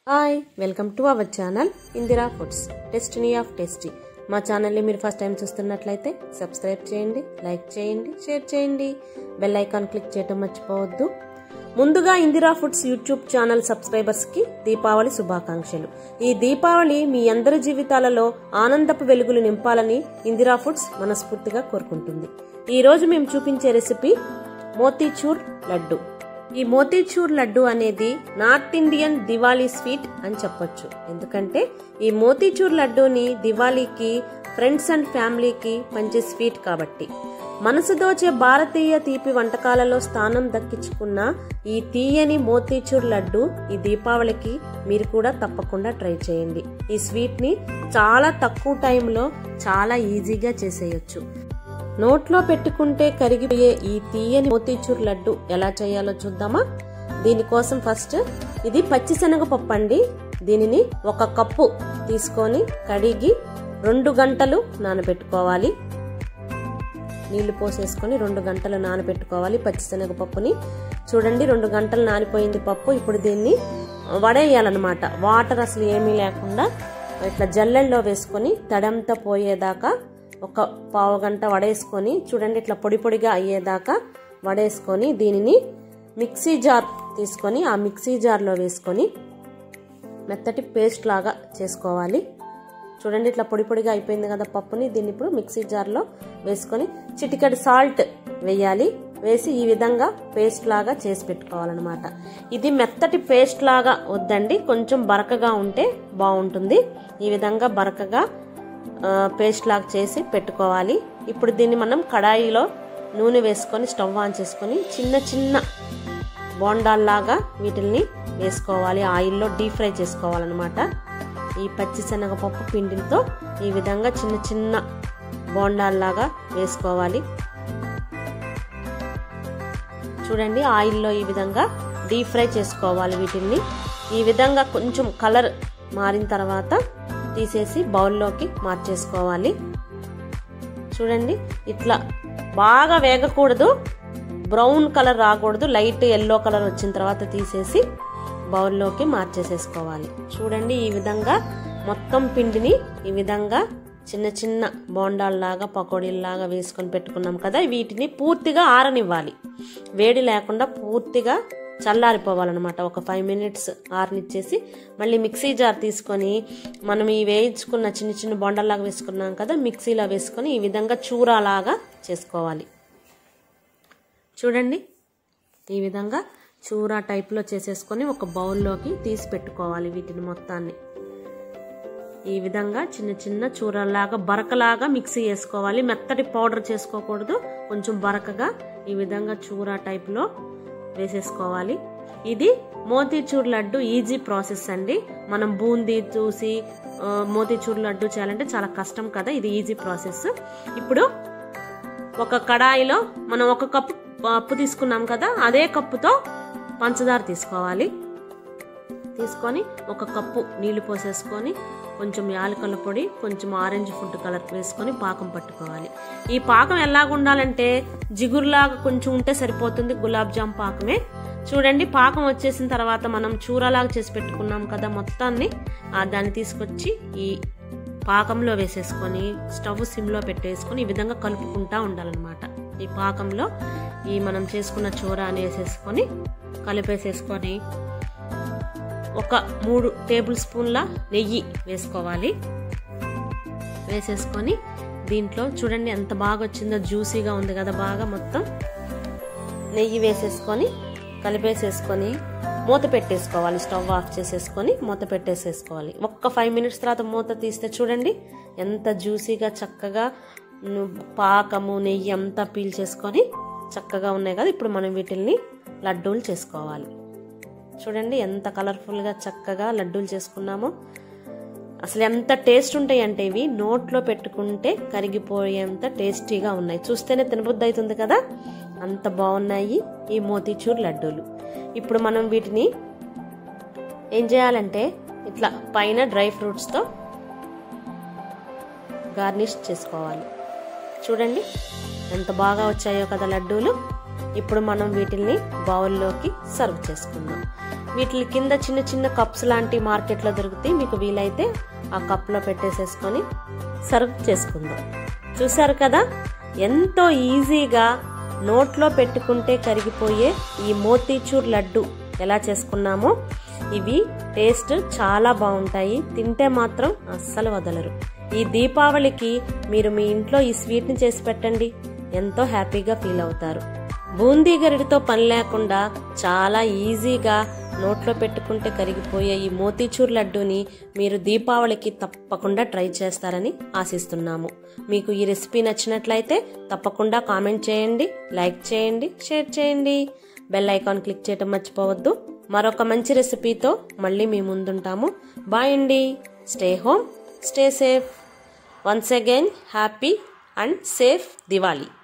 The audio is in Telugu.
hi welcome to our channel Indira foods destiny of tasty మా ఛానల్ని మీరు ఫస్ట్ టైం చూస్తున్నట్లయితే సబ్స్క్రైబ్ చేయండి లైక్ చేయండి షేర్ చేయండి బెల్ ఐకాన్ క్లిక్ చేయడం మర్చిపోవద్దు ముందుగా ఇందిరా ఫుడ్స్ యూట్యూబ్ ఛానల్ సబ్స్క్రైబర్స్కి దీపావళి శుభాకాంక్షలు ఈ దీపావళి మీ అందరి జీవితాలలో ఆనందపు వెలుగులు నింపాలని ఇందిరా ఫుడ్స్ మనస్ఫూర్తిగా కోరుకుంటుంది ఈ రోజు మేము చూపించే రెసిపీ మోతీచూర్ లడ్డు ఈ మోతీచూర్ లడ్డు అనేది నార్త్ ఇండియన్ దివాళీ స్వీట్ అని చెప్పొచ్చు ఎందుకంటే ఈ మోతీచూర్ లడ్డూని దివాళీకి ఫ్రెండ్స్ అండ్ ఫ్యామిలీకి పంచే స్వీట్ కాబట్టి మనసు దోచే భారతీయ తీపి వంటకాలలో స్థానం దక్కించుకున్న ఈ తీయని మోతీచూర్ లడ్డు ఈ దీపావళికి మీరు కూడా తప్పకుండా ట్రై చేయండి ఈ స్వీట్ని చాలా తక్కువ టైంలో చాలా ఈజీగా చేసేయచ్చు నోట్లో పెట్టుకుంటే కరిగిపోయే ఈ తీయని మోతీచూర్ లడ్డు ఎలా చేయాలో చూద్దామా దీనికోసం ఫస్ట్ ఇది పచ్చిశనగపప్పు అండి దీనిని ఒక కప్పు తీసుకొని కడిగి రెండు గంటలు నానబెట్టుకోవాలి నీళ్లు పోసేసుకొని రెండు గంటలు నానబెట్టుకోవాలి పచ్చిశనగపప్పుని చూడండి రెండు గంటలు నానిపోయింది పప్పు ఇప్పుడు దీన్ని వడేయాలన్నమాట వాటర్ అసలు ఏమీ లేకుండా ఇట్లా జల్లెల్లో వేసుకొని తడంతా పోయేదాకా ఒక పావు గంట వడేసుకొని చూడండి ఇట్లా పొడి పొడిగా అయ్యేదాకా వడేసుకొని దీనిని మిక్సీ జార్ తీసుకొని ఆ మిక్సీ జార్లో వేసుకొని మెత్తటి పేస్ట్ లాగా చేసుకోవాలి చూడండి ఇట్లా పొడి పొడిగా అయిపోయింది కదా పప్పుని దీన్ని ఇప్పుడు మిక్సీ జార్లో వేసుకొని చిటికెడు సాల్ట్ వేయాలి వేసి ఈ విధంగా పేస్ట్ లాగా చేసి పెట్టుకోవాలన్నమాట ఇది మెత్తటి పేస్ట్ లాగా వద్దండి కొంచెం బరకగా ఉంటే బాగుంటుంది ఈ విధంగా బరకగా పేస్ట్ లాగా చేసి పెట్టుకోవాలి ఇప్పుడు దీన్ని మనం కడాయిలో నూనె వేసుకొని స్టవ్ ఆన్ చేసుకొని చిన్న చిన్న బోండాల్లాగా వీటిల్ని వేసుకోవాలి ఆయిల్లో డీప్ ఫ్రై చేసుకోవాలన్నమాట ఈ పచ్చి శనగపప్పు పిండితో ఈ విధంగా చిన్న చిన్న బోండాల్లాగా వేసుకోవాలి చూడండి ఆయిల్లో ఈ విధంగా డీప్ ఫ్రై చేసుకోవాలి వీటిల్ని ఈ విధంగా కొంచెం కలర్ మారిన తర్వాత తీసేసి బౌల్లోకి మార్చేసుకోవాలి చూడండి ఇట్లా బాగా వేగకూడదు బ్రౌన్ కలర్ రాకూడదు లైట్ ఎల్లో కలర్ వచ్చిన తర్వాత తీసేసి బౌల్లోకి మార్చేసేసుకోవాలి చూడండి ఈ విధంగా మొత్తం పిండిని ఈ విధంగా చిన్న చిన్న బోండాల్లాగా పకోడీల్లాగా వేసుకొని పెట్టుకున్నాం కదా వీటిని పూర్తిగా ఆరనివ్వాలి వేడి లేకుండా పూర్తిగా చల్లారిపోవాలన్నమాట ఒక ఫైవ్ మినిట్స్ ఆరనిచ్చేసి మళ్ళీ మిక్సీ జార్ తీసుకొని మనం ఈ వేయించుకున్న చిన్న చిన్న బొండల్లాగా వేసుకున్నాం కదా మిక్సీలో వేసుకొని ఈ విధంగా చూరాలాగా చేసుకోవాలి చూడండి ఈ విధంగా చూరా టైప్లో చేసేసుకొని ఒక బౌల్లోకి తీసి పెట్టుకోవాలి వీటిని మొత్తాన్ని ఈ విధంగా చిన్న చిన్న చూరలాగా బరకలాగా మిక్సీ వేసుకోవాలి మెత్తటి పౌడర్ చేసుకోకూడదు కొంచెం బరకగా ఈ విధంగా చూరా టైప్లో వేసేసుకోవాలి ఇది మోతీచూర్ లడ్డు ఈజీ ప్రాసెస్ అండి మనం బూందీ చూసి మోతీచూర్ లడ్డు చేయాలంటే చాలా కష్టం కదా ఇది ఈజీ ప్రాసెస్ ఇప్పుడు ఒక కడాయిలో మనం ఒక కప్పు పప్పు తీసుకున్నాం కదా అదే కప్పుతో పంచదార తీసుకోవాలి తీసుకొని ఒక కప్పు నీళ్లు పోసేసుకొని కొంచెం యాలకల పొడి కొంచెం ఆరెంజ్ ఫుడ్ కలర్ వేసుకొని పాకం పట్టుకోవాలి ఈ పాకం ఎలాగ ఉండాలంటే జిగురులాగా కొంచెం ఉంటే సరిపోతుంది గులాబ్ జామ్ పాకమే చూడండి పాకం వచ్చేసిన తర్వాత మనం చూరలాగా చేసి పెట్టుకున్నాం కదా మొత్తాన్ని దాన్ని తీసుకొచ్చి ఈ పాకంలో వేసేసుకొని స్టవ్ సిమ్లో పెట్టేసుకొని ఈ విధంగా కలుపుకుంటా ఉండాలన్నమాట ఈ పాకంలో ఈ మనం చేసుకున్న చూరాన్ని వేసేసుకొని కలిపేసేసుకొని ఒక మూడు టేబుల్ స్పూన్ల నెయ్యి వేసుకోవాలి వేసేసుకొని దీంట్లో చూడండి ఎంత బాగా వచ్చిందో జ్యూసీగా ఉంది కదా బాగా మొత్తం నెయ్యి వేసేసుకొని కలిపేసేసుకొని మూత పెట్టేసుకోవాలి స్టవ్ ఆఫ్ చేసేసుకొని మూత పెట్టేసేసుకోవాలి ఒక్క ఫైవ్ మినిట్స్ తర్వాత మూత తీస్తే చూడండి ఎంత జ్యూసీగా చక్కగా పాకము నెయ్యి అంతా పీల్చేసుకొని చక్కగా ఉన్నాయి కదా ఇప్పుడు మనం వీటిల్ని లడ్డూలు చేసుకోవాలి చూడండి ఎంత కలర్ఫుల్గా చక్కగా లడ్డూలు చేసుకున్నామో అసలు ఎంత టేస్ట్ ఉంటాయి అంటే ఇవి నోట్లో పెట్టుకుంటే కరిగిపోయేంత టేస్టీగా ఉన్నాయి చూస్తేనే తినబుద్ధి అవుతుంది కదా అంత బాగున్నాయి ఈ మోతీచూర్ లడ్డూలు ఇప్పుడు మనం వీటిని ఏం చేయాలంటే ఇట్లా పైన డ్రై ఫ్రూట్స్తో గార్నిష్ చేసుకోవాలి చూడండి ఎంత బాగా వచ్చాయో కదా లడ్డూలు ఇప్పుడు మనం వీటిల్ని బౌల్లోకి సర్వ్ చేసుకుందాం వీటి కింద చిన్న చిన్న కప్స్ లాంటి మార్కెట్లో దొరుకుతాయి మీకు వీలైతే ఆ కప్లో పెట్టేసేసుకొని సర్వ్ చేసుకుందాం చూసారు కదా ఎంతో ఈజీగా నోట్లో పెట్టుకుంటే కరిగిపోయే ఈ మోతీచూర్ లడ్డు ఎలా చేసుకున్నామో ఇవి టేస్ట్ చాలా బాగుంటాయి తింటే మాత్రం అస్సలు వదలరు ఈ దీపావళికి మీరు మీ ఇంట్లో ఈ స్వీట్ని చేసి పెట్టండి ఎంతో హ్యాపీగా ఫీల్ అవుతారు బూందీ గరిడితో పని లేకుండా చాలా ఈజీగా నోట్లో పెట్టుకుంటే కరిగిపోయే ఈ మోతీచూర్ లడ్డూని మీరు దీపావళికి తప్పకుండా ట్రై చేస్తారని ఆశిస్తున్నాము మీకు ఈ రెసిపీ నచ్చినట్లయితే తప్పకుండా కామెంట్ చేయండి లైక్ చేయండి షేర్ చేయండి బెల్ ఐకాన్ క్లిక్ చేయటం మర్చిపోవద్దు మరొక మంచి రెసిపీతో మళ్ళీ మీ ముందుంటాము బాయ్ అండి stay home stay safe once again happy and safe Diwali